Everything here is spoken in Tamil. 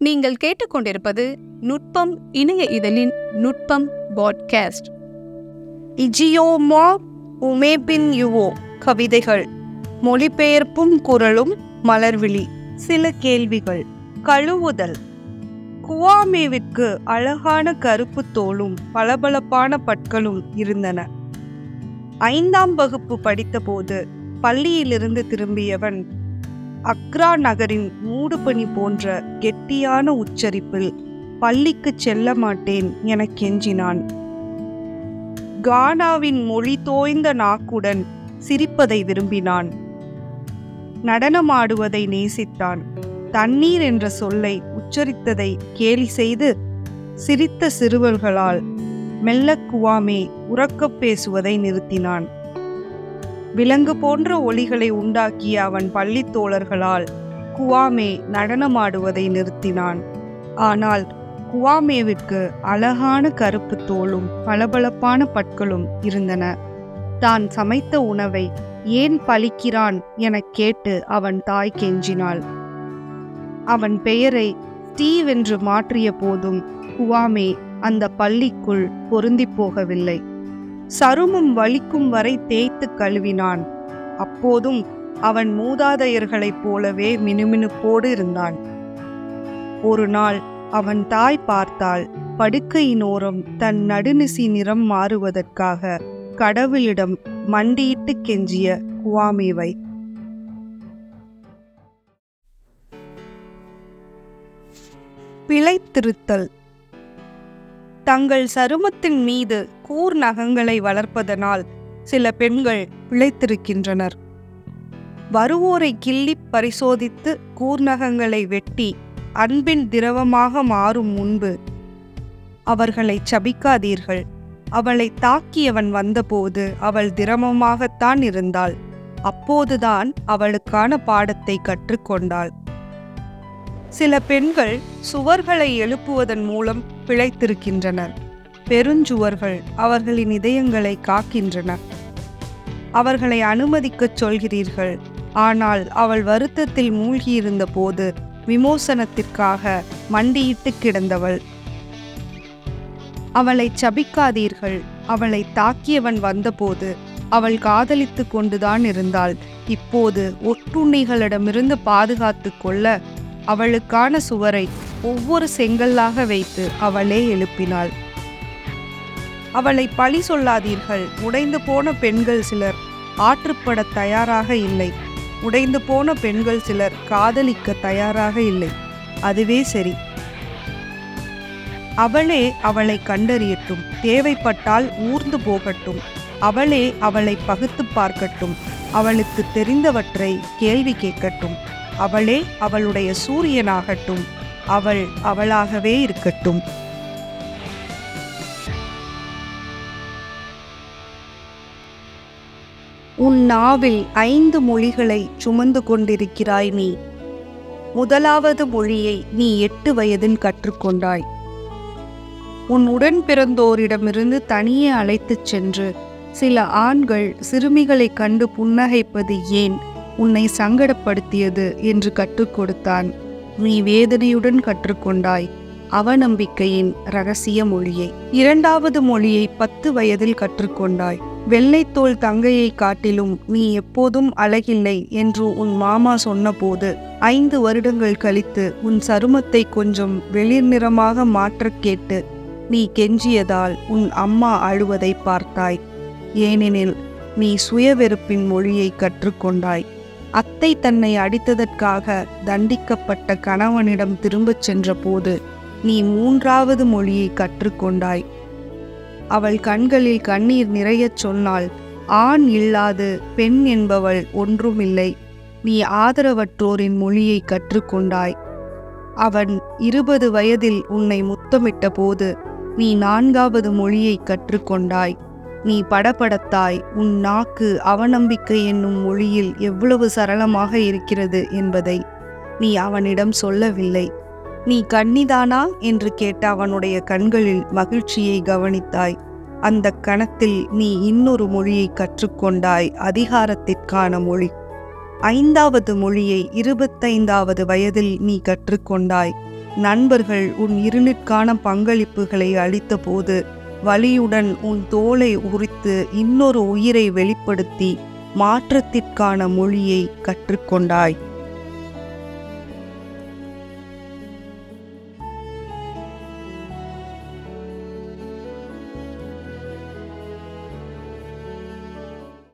நீங்கள் கேட்டுக்கொண்டிருப்பது நுட்பம் இணைய இதழின் நுட்பம் பாட்காஸ்ட் இஜியோமா உமேபின் யுவோ கவிதைகள் மொழிபெயர்ப்பும் குரலும் மலர்விழி சில கேள்விகள் கழுவுதல் குவாமேவிற்கு அழகான கருப்பு தோலும் பளபளப்பான பற்களும் இருந்தன ஐந்தாம் வகுப்பு படித்தபோது பள்ளியிலிருந்து திரும்பியவன் அக்ரா நகரின் மூடுபனி போன்ற கெட்டியான உச்சரிப்பில் பள்ளிக்கு செல்ல மாட்டேன் என கெஞ்சினான் கானாவின் மொழி தோய்ந்த நாக்குடன் சிரிப்பதை விரும்பினான் நடனமாடுவதை நேசித்தான் தண்ணீர் என்ற சொல்லை உச்சரித்ததை கேலி செய்து சிரித்த சிறுவர்களால் மெல்ல குவாமே உறக்கப் பேசுவதை நிறுத்தினான் விலங்கு போன்ற ஒலிகளை உண்டாக்கிய அவன் பள்ளித் தோழர்களால் குவாமே நடனமாடுவதை நிறுத்தினான் ஆனால் குவாமேவிற்கு அழகான கருப்பு தோலும் பளபளப்பான பற்களும் இருந்தன தான் சமைத்த உணவை ஏன் பழிக்கிறான் எனக் கேட்டு அவன் தாய் கெஞ்சினாள் அவன் பெயரை ஸ்டீவ் என்று மாற்றிய போதும் குவாமே அந்த பள்ளிக்குள் பொருந்திப் போகவில்லை சருமம் வலிக்கும் வரை தேய்த்து கழுவினான் அப்போதும் அவன் மூதாதையர்களைப் போலவே மினுமினுப்போடு இருந்தான் ஒரு நாள் அவன் தாய் பார்த்தால் படுக்கையினோரம் தன் நடுநிசி நிறம் மாறுவதற்காக கடவுளிடம் மண்டியிட்டு கெஞ்சிய குவாமேவை பிழைத்திருத்தல் தங்கள் சருமத்தின் மீது கூர் நகங்களை வளர்ப்பதனால் சில பெண்கள் பிழைத்திருக்கின்றனர் வருவோரை கிள்ளி பரிசோதித்து கூர்நகங்களை வெட்டி அன்பின் திரவமாக மாறும் முன்பு அவர்களை சபிக்காதீர்கள் அவளை தாக்கியவன் வந்தபோது அவள் திரவமாகத்தான் இருந்தாள் அப்போதுதான் அவளுக்கான பாடத்தை கற்றுக்கொண்டாள் சில பெண்கள் சுவர்களை எழுப்புவதன் மூலம் பிழைத்திருக்கின்றனர் பெருஞ்சுவர்கள் அவர்களின் இதயங்களை காக்கின்றன அவர்களை அனுமதிக்கச் சொல்கிறீர்கள் ஆனால் அவள் வருத்தத்தில் மூழ்கியிருந்த போது விமோசனத்திற்காக மண்டியிட்டு கிடந்தவள் அவளை சபிக்காதீர்கள் அவளை தாக்கியவன் வந்தபோது அவள் காதலித்து கொண்டுதான் இருந்தாள் இப்போது ஒட்டுண்ணிகளிடமிருந்து பாதுகாத்து கொள்ள அவளுக்கான சுவரை ஒவ்வொரு செங்கல்லாக வைத்து அவளே எழுப்பினாள் அவளை பழி சொல்லாதீர்கள் உடைந்து போன பெண்கள் சிலர் ஆற்றுப்பட தயாராக இல்லை உடைந்து போன பெண்கள் சிலர் காதலிக்க தயாராக இல்லை அதுவே சரி அவளே அவளை கண்டறியட்டும் தேவைப்பட்டால் ஊர்ந்து போகட்டும் அவளே அவளை பகுத்து பார்க்கட்டும் அவளுக்கு தெரிந்தவற்றை கேள்வி கேட்கட்டும் அவளே அவளுடைய சூரியனாகட்டும் அவள் அவளாகவே இருக்கட்டும் உன் நாவில் ஐந்து மொழிகளை சுமந்து கொண்டிருக்கிறாய் நீ முதலாவது மொழியை நீ எட்டு வயதில் கற்றுக்கொண்டாய் உன் உடன் பிறந்தோரிடமிருந்து தனியே அழைத்துச் சென்று சில ஆண்கள் சிறுமிகளைக் கண்டு புன்னகைப்பது ஏன் உன்னை சங்கடப்படுத்தியது என்று கற்றுக் கொடுத்தான் நீ வேதனையுடன் கற்றுக்கொண்டாய் அவநம்பிக்கையின் ரகசிய மொழியை இரண்டாவது மொழியை பத்து வயதில் கற்றுக்கொண்டாய் வெள்ளைத்தோல் தங்கையை காட்டிலும் நீ எப்போதும் அழகில்லை என்று உன் மாமா சொன்னபோது ஐந்து வருடங்கள் கழித்து உன் சருமத்தை கொஞ்சம் வெளிர் நிறமாக மாற்றக் கேட்டு நீ கெஞ்சியதால் உன் அம்மா அழுவதை பார்த்தாய் ஏனெனில் நீ சுயவெறுப்பின் மொழியை கற்றுக்கொண்டாய் அத்தை தன்னை அடித்ததற்காக தண்டிக்கப்பட்ட கணவனிடம் திரும்பச் சென்றபோது நீ மூன்றாவது மொழியை கற்றுக்கொண்டாய் அவள் கண்களில் கண்ணீர் நிறையச் சொன்னாள் ஆண் இல்லாது பெண் என்பவள் ஒன்றுமில்லை நீ ஆதரவற்றோரின் மொழியை கற்றுக்கொண்டாய் அவன் இருபது வயதில் உன்னை முத்தமிட்ட போது நீ நான்காவது மொழியை கற்றுக்கொண்டாய் நீ படபடத்தாய் உன் நாக்கு அவநம்பிக்கை என்னும் மொழியில் எவ்வளவு சரளமாக இருக்கிறது என்பதை நீ அவனிடம் சொல்லவில்லை நீ கன்னிதானா என்று கேட்ட அவனுடைய கண்களில் மகிழ்ச்சியை கவனித்தாய் அந்த கணத்தில் நீ இன்னொரு மொழியை கற்றுக்கொண்டாய் அதிகாரத்திற்கான மொழி ஐந்தாவது மொழியை இருபத்தைந்தாவது வயதில் நீ கற்றுக்கொண்டாய் நண்பர்கள் உன் இருளிற்கான பங்களிப்புகளை அளித்தபோது வலியுடன் உன் தோலை உரித்து இன்னொரு உயிரை வெளிப்படுத்தி மாற்றத்திற்கான மொழியை கற்றுக்கொண்டாய்